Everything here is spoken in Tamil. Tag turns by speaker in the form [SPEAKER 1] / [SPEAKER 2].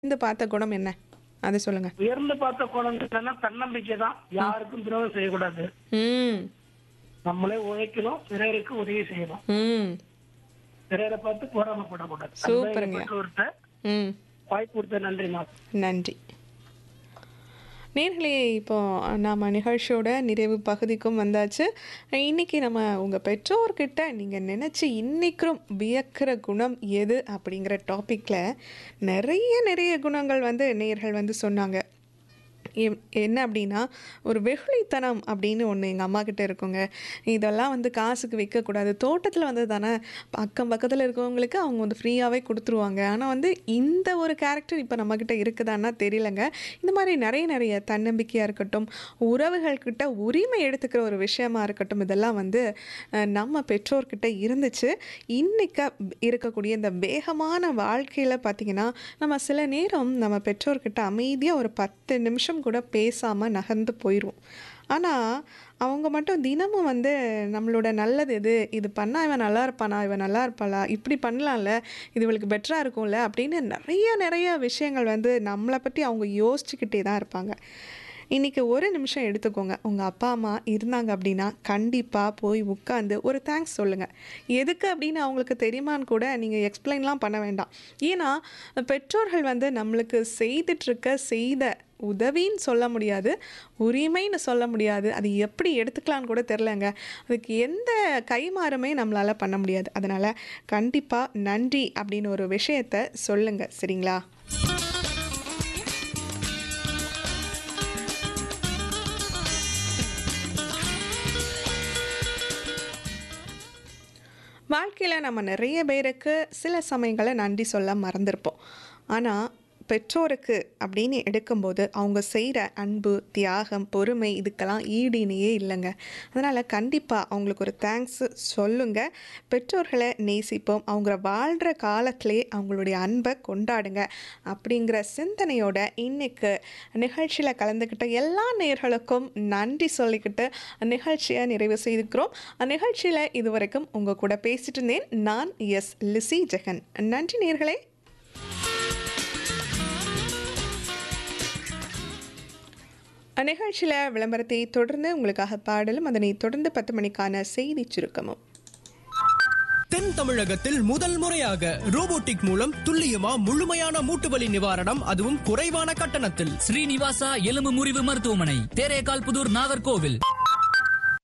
[SPEAKER 1] இந்த பார்த்த குணம் என்ன அதை சொல்லுங்க
[SPEAKER 2] உயர்ந்து பார்த்த குணம் என்னன்னா தன்னம்பிக்கை தான் யாருக்கும் துரோகம் செய்யக்கூடாது
[SPEAKER 1] ம்
[SPEAKER 2] நம்மளே உழைக்கணும் பிறருக்கு உதவி செய்யணும்
[SPEAKER 1] ம்
[SPEAKER 2] பிறரை பார்த்து போராமப்படக்கூடாது
[SPEAKER 1] சூப்பருங்க.
[SPEAKER 2] ஒருத்த
[SPEAKER 1] ம்
[SPEAKER 2] வாய்ப்பு கொடுத்த நன்றி நான்
[SPEAKER 1] நன்றி நேர்களே இப்போ நாம் நிகழ்ச்சியோட நிறைவு பகுதிக்கும் வந்தாச்சு இன்னைக்கு நம்ம உங்கள் பெற்றோர்கிட்ட நீங்கள் நினச்சி இன்னைக்கும் வியக்கிற குணம் எது அப்படிங்கிற டாப்பிக்கில் நிறைய நிறைய குணங்கள் வந்து நேர்கள் வந்து சொன்னாங்க எம்- என்ன அப்படின்னா ஒரு வெகுளித்தனம் அப்படின்னு ஒன்று எங்கள் அம்மா கிட்ட இருக்குங்க இதெல்லாம் வந்து காசுக்கு விற்கக்கூடாது தோட்டத்தில் வந்து தானே அக்கம் பக்கத்தில் இருக்கவங்களுக்கு அவங்க வந்து ஃப்ரீயாகவே கொடுத்துருவாங்க ஆனால் வந்து இந்த ஒரு கேரக்டர் இப்போ நம்மக்கிட்ட இருக்குதான்னா தெரியலங்க இந்த மாதிரி நிறைய நிறைய தன்னம்பிக்கையாக இருக்கட்டும் உறவுகள்கிட்ட உரிமை எடுத்துக்கிற ஒரு விஷயமா இருக்கட்டும் இதெல்லாம் வந்து அஹ், நம்ம பெற்றோர்கிட்ட இருந்துச்சு இன்னைக்கு இருக்கக்கூடிய இந்த வேகமான வாழ்க்கையில் பார்த்திங்கன்னா நம்ம சில நேரம் நம்ம பெற்றோர்கிட்ட அமைதியாக ஒரு பத்து நிமிஷம் கூட பேசாமல் நகர்ந்து போயிடுவோம் ஆனால் அவங்க மட்டும் தினமும் வந்து நம்மளோட நல்லது எது இது பண்ணால் இவன் நல்லா இருப்பானா இவன் நல்லா இருப்பாளா இப்படி பண்ணலாம்ல இது இவளுக்கு பெட்டராக இருக்கும்ல அப்படின்னு நிறைய நிறைய விஷயங்கள் வந்து நம்மளை பற்றி அவங்க யோசிச்சுக்கிட்டே தான் இருப்பாங்க இன்றைக்கி ஒரு நிமிஷம் எடுத்துக்கோங்க உங்கள் அப்பா அம்மா இருந்தாங்க அப்படின்னா கண்டிப்பாக போய் உட்காந்து ஒரு தேங்க்ஸ் சொல்லுங்கள் எதுக்கு அப்படின்னு அவங்களுக்கு தெரியுமான்னு கூட நீங்கள் எக்ஸ்பிளைன்லாம் பண்ண வேண்டாம் ஏன்னா பெற்றோர்கள் வந்து நம்மளுக்கு செய்துட்ருக்க செய்த உதவின்னு சொல்ல முடியாது உரிமைன்னு சொல்ல முடியாது அது எப்படி எடுத்துக்கலான்னு கூட தெரிலங்க அதுக்கு எந்த கைமாறுமே நம்மளால் பண்ண முடியாது அதனால் கண்டிப்பாக நன்றி அப்படின்னு ஒரு விஷயத்த சொல்லுங்கள் சரிங்களா வாழ்க்கையில் நம்ம நிறைய பேருக்கு சில சமயங்களில் நன்றி சொல்ல மறந்துருப்போம் ஆனால் பெற்றோருக்கு அப்படின்னு எடுக்கும்போது அவங்க செய்கிற அன்பு தியாகம் பொறுமை இதுக்கெல்லாம் ஈடிணையே இல்லைங்க அதனால் கண்டிப்பாக அவங்களுக்கு ஒரு தேங்க்ஸ் சொல்லுங்க பெற்றோர்களை நேசிப்போம் அவங்க வாழ்கிற காலத்திலே அவங்களுடைய அன்பை கொண்டாடுங்க அப்படிங்கிற சிந்தனையோட இன்னைக்கு நிகழ்ச்சியில் கலந்துக்கிட்ட எல்லா நேர்களுக்கும் நன்றி சொல்லிக்கிட்டு நிகழ்ச்சியை நிறைவு செய்திருக்கிறோம் நிகழ்ச்சியில் இதுவரைக்கும் உங்கள் கூட பேசிட்டு இருந்தேன் நான் எஸ் லிசி ஜெகன் நன்றி நேர்களே நிகழ்ச்சியில் விளம்பரத்தை தொடர்ந்து உங்களுக்காக பாடலும் அதனை தொடர்ந்து பத்து மணிக்கான செய்தி சுருக்கமும்
[SPEAKER 3] தென் தமிழகத்தில் முதல் முறையாக ரோபோட்டிக் மூலம் துல்லியமா முழுமையான மூட்டுவலி நிவாரணம் அதுவும் குறைவான கட்டணத்தில்
[SPEAKER 4] ஸ்ரீனிவாசா எலும்பு முறிவு மருத்துவமனை தேரேகால் புதூர் நாகர்கோவில்